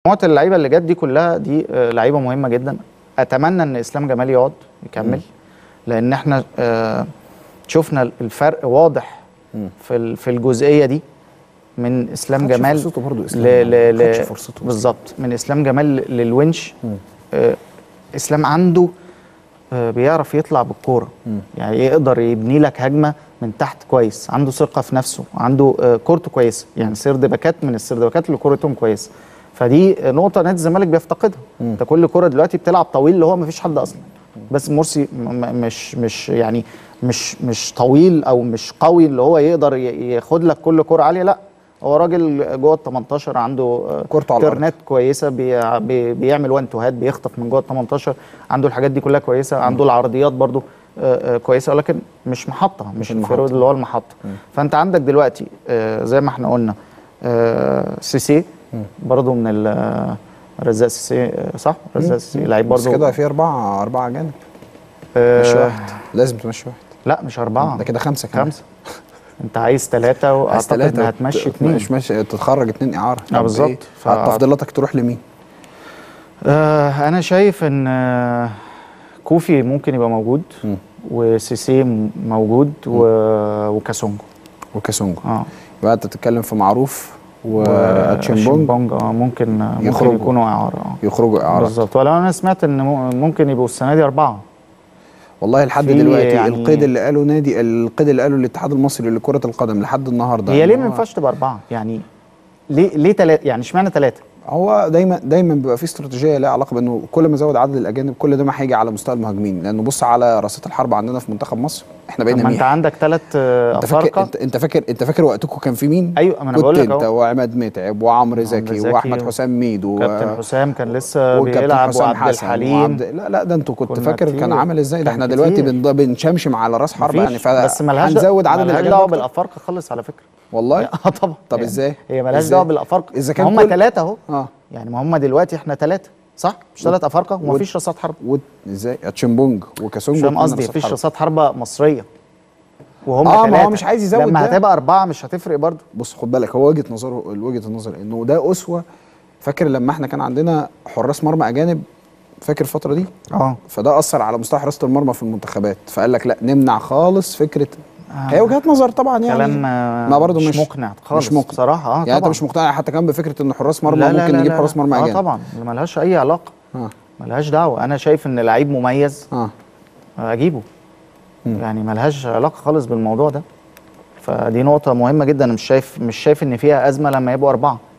مجموعه اللعيبه اللي جت دي كلها دي آه، لعيبه مهمه جدا اتمنى ان اسلام جمال يقعد يكمل لان احنا آه، شفنا الفرق واضح في ال- في الجزئيه دي من اسلام خدش جمال فرصته برضه إسلام. ل- ل- خدش ل- فرصته. بالظبط من اسلام جمال للونش آه، اسلام عنده آه، بيعرف يطلع بالكوره يعني يقدر يبني لك هجمه من تحت كويس عنده ثقه في نفسه عنده آه، كورته كويسه يعني سرد باكات من السرد باكات اللي كورتهم كويسه فدي نقطه نادي الزمالك بيفتقدها انت كل كوره دلوقتي بتلعب طويل اللي هو ما فيش حد اصلا بس مرسي م- م- مش مش يعني مش مش طويل او مش قوي اللي هو يقدر ي- ياخد لك كل كوره عاليه لا هو راجل جوه ال 18 عنده آه، كورته على الأرض. ترنات كويسه بي بي بيعمل وان تو هات بيخطف من جوه ال 18 عنده الحاجات دي كلها كويسه عنده العرضيات برضو آه، آه، كويسه ولكن مش محطه مش المحطة. الفيرود اللي هو المحطه فانت عندك دلوقتي آه، زي ما احنا قلنا آه، سيسي برضو من ال- آه، رزاق سيسي آه، صح رزاق سيسي لعيب بس برضو كده في اربعه اربعه اجانب آه، مش واحد لازم تمشي واحد لا مش اربعه ده كده خمسه كمان خمسه انت عايز ثلاثه عايز واعتقد ثلاثه انها هتمشي اثنين مش ماشي تتخرج اثنين اعاره آه، طب بالظبط. إيه؟ ف- تفضيلاتك تروح لمين؟ آه انا شايف ان آه كوفي ممكن يبقى موجود وسيسي م- موجود و... وكاسونجو وكاسونجو اه يبقى انت بتتكلم في معروف واتشيمبونج وشيمبونج اه ممكن آه، ممكن يخرجوا. يكونوا اعاره اه يخرجوا اعارات بالظبط ولو انا سمعت ان م- ممكن يبقوا السنه دي اربعه والله لحد في دلوقتي يعني- القيد اللي قاله نادي القيد اللي قاله الاتحاد المصري لكره القدم لحد النهارده هي إن ليه ما هو- ينفعش تبقى اربعه يعني ليه ليه ثلاثه يعني اشمعنى ثلاثه هو دايما دايما بيبقى في استراتيجيه لها علاقه بانه كل ما زود عدد الاجانب كل ده ما هيجي على مستوى المهاجمين لانه بص على رصيد الحرب عندنا في منتخب مصر احنا بقينا ما انت ميح عندك ثلاث انت فاكر افارقه انت, انت فاكر انت فاكر وقتكم كان في مين؟ ايوه ما انا كنت بقول لك انت اهو وعماد متعب وعمرو زكي زكي واحمد و- حسام ميد و... كابتن حسام كان لسه والكابتن بيلعب حسام وعبد حسن الحليم وعبد... لا لا ده انتوا كنت كنا فاكر كان كتير. عامل ازاي ده كان احنا دلوقتي كتير. بن... بنشمشم على راس حرب يعني مفيش، ف... بس ملهاش هنزود عدد ملهاش الاجانب دعوه أكتر. بالافارقه خالص على فكره والله اه طبعا طب يعني ازاي؟ هي ملهاش ازاي؟ دعوه بالافارقه إذا كان هم كل- ثلاثه اهو اه يعني ما هم دلوقتي احنا ثلاثه صح مش ثلاث افارقه ومفيش رصاد حرب و... ازاي؟ اتشيمبونج مش وكاسونجو فاهم اتنين قصدي رصاد مفيش حرب. رصاد حربه مصريه وهم آه، ما هو ثلاثة. مش عايز يزود لما ده. هتبقى اربعه مش هتفرق برضه بص خد بالك هو وجهه نظره وجهه النظر انه ده اسوه فاكر لما احنا كان عندنا حراس مرمى اجانب فاكر الفتره دي اه فده اثر على مستوى حراسه المرمى في المنتخبات فقال لك لا نمنع خالص فكره هي وجهات نظر طبعا يعني كلام آه، ما برضه مش, مش مقنع خالص مش مقنع بصراحه اه يعني طبعا انت مش مقتنع حتى كمان بفكره ان حراس مرمى لا لا ممكن لا نجيب لا حراس لا. مرمى اه اجانب طبعا ملهاش اي علاقه اه ملهاش دعوه انا شايف ان لعيب مميز اه اجيبه يعني ملهاش علاقه خالص بالموضوع ده فدي نقطه مهمه جدا أنا مش شايف مش شايف ان فيها ازمه لما يبقوا اربعه